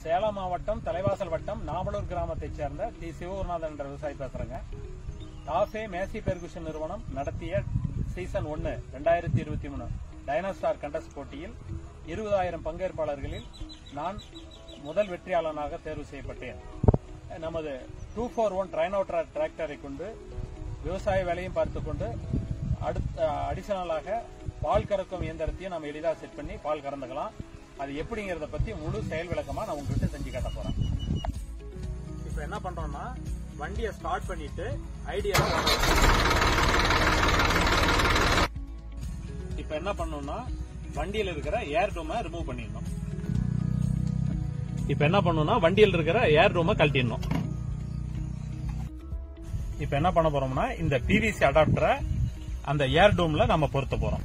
சேலம் மாவட்டம் தலைவாசல் வட்டம் நாமலூர் கிராமத்தைச் சேர்ந்த டி சிவகுருநாதன் என்ற விவசாயி பேசுறேங்க டாஃபே மேசி பெர்குஷன் நிறுவனம் நடத்திய சீசன் ஒன்னு ரெண்டாயிரத்தி இருபத்தி மூணு டைனோஸ்டார் கண்டஸ்ட் போட்டியில் இருபதாயிரம் பங்கேற்பாளர்களில் நான் முதல் வெற்றியாளனாக தேர்வு செய்யப்பட்டேன் நமது டூ ஃபோர் ஒன் ட்ரைனோட்ரா டிராக்டரை கொண்டு விவசாய வேலையும் பார்த்துக் கொண்டு அடுத்த அடிஷனலாக பால் கறக்கும் இயந்திரத்தையும் நம்ம எளிதாக செட் பண்ணி பால் கறந்துக்கலாம் அது எப்படிங்கிறத பத்தி முழு செயல் விளக்கமா நான் உங்ககிட்ட செஞ்சு காட்ட போறேன் இப்போ என்ன பண்றோம்னா வண்டியை ஸ்டார்ட் பண்ணிட்டு ஐடியா இப்போ என்ன பண்ணணும்னா வண்டியில் இருக்கிற ஏர் டூமை ரிமூவ் பண்ணிடணும் இப்போ என்ன பண்ணணும்னா வண்டியில் இருக்கிற ஏர் டூமை கழட்டிடணும் இப்போ என்ன பண்ண போறோம்னா இந்த பிவிசி அடாப்டரை அந்த ஏர் டூம்ல நம்ம பொருத்த போறோம்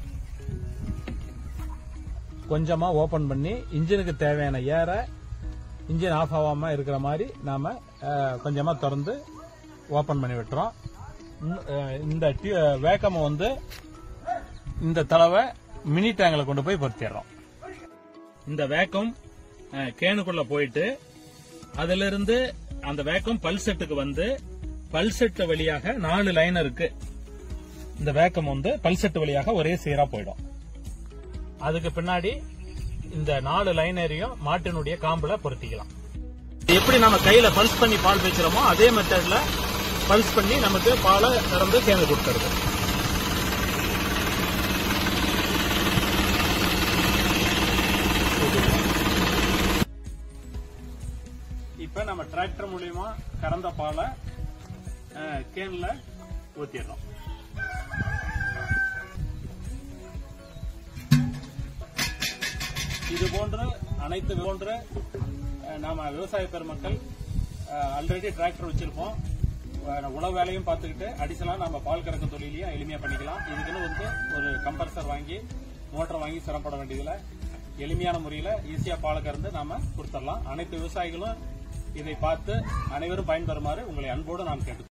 கொஞ்சமா ஓபன் பண்ணி இன்ஜினுக்கு தேவையான ஏரை இன்ஜின் ஆஃப் ஆகாம இருக்கிற மாதிரி நாம அஹ், கொஞ்சமா திறந்து ஓபன் பண்ணி விட்டுறோம் இன்னும், அஹ், இந்த வேக்கம் வந்து இந்த தளவை மினி டேங்கில் கொண்டு போய் பொருத்திடுறோம் இந்த வேக்கம் கேனுக்குள்ள போயிட்டு அதுல இருந்து அந்த வேக்கம் பல்செட்டுக்கு வந்து பல்செட்டு வழியாக நாலு லைனருக்கு இந்த வேக்கம் வந்து பல்செட்டு வழியாக ஒரே சீரா போயிடும் அதுக்கு பின்னாடி இந்த நாலு லைனரையும் மாட்டினுடைய காம்புல பொருத்திக்கலாம் எப்படி நம்ம கையில பல்ஸ் பண்ணி பால் பேசுறோமோ அதே மெத்தட்ல பல்ஸ் பண்ணி நமக்கு பாலை திறந்து சேர்ந்து கொடுத்துருது இப்ப நம்ம டிராக்டர் மூலியமா கறந்த பாலை அஹ், கேன்ல ஊத்திடுறோம் இது போன்று அனைத்து போன்ற அஹ், நாம விவசாய பெருமக்கள் ஆல்ரெடி டிராக்டர் வச்சிருப்போம் அஹ், உழவு வேலையும் பார்த்துக்கிட்டு அடிஷனலா நம்ம பால் கறக்க தொழிலையும் எளிமையா பண்ணிக்கலாம் இதுக்குன்னு வந்து ஒரு கம்ப்ரஸர் வாங்கி மோட்டர் வாங்கி சிரமப்பட வேண்டியதில்லை எளிமையான முறையில ஈஸியா பாலை கறந்து நாம கொடுத்துடலாம் அனைத்து விவசாயிகளும் இதை பார்த்து அனைவரும் பயன்பெறுமாறு உங்களை அன்போடு நான் கேட்டு